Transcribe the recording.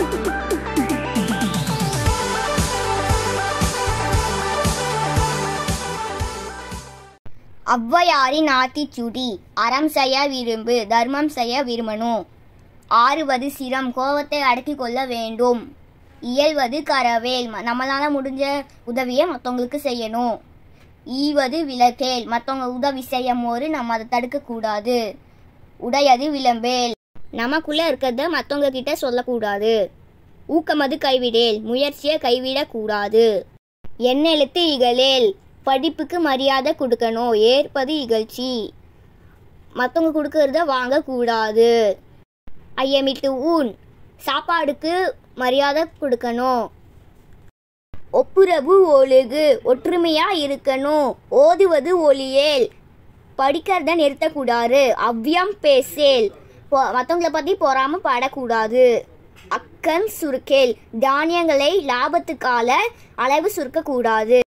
ஔவையாரின் ஆத்திச்சூடி அறம் செய்ய விரும்பு தர்மம் செய்ய விரும்பணும் ஆறுவது சிரம் கோபத்தை அடக்கிக் கொள்ள வேண்டும் இயல்வது கரவேல் ம- நம்மளால முடிஞ்ச உதவியை மற்றவங்களுக்கு செய்யணும் ஈவது விளக்கேல் மற்றவங்க உதவி செய்யும் போது நம்ம அதை தடுக்கக்கூடாது உடையது விளம்பேல் நமக்குள்ள இருக்கிறத மற்றவங்க கிட்ட சொல்லக்கூடாது ஊக்கமது கைவிடேல் முயற்சியை கைவிடக்கூடாது எண்ணெழுத்து இகழேல் படிப்புக்கு மரியாதை கொடுக்கணும் ஏற்பது இகழ்ச்சி மற்றவங்க கொடுக்கறத வாங்கக்கூடாது ஐயமிட்டு ஊன் சாப்பாடுக்கு மரியாதை கொடுக்கணும் ஒப்புரவு ஒழுகு ஒற்றுமையா இருக்கணும் ஓதுவது ஒளியேல் படிக்கிறத நிறுத்தக்கூடாது அவ்வியம் பேசேல் பொ- மத்தவங்கள பத்தி பொறாம படக்கூடாது அக்கன் சுருக்கேல் தானியங்களை லாபத்துக்கால அளவு சுருக்கக்கூடாது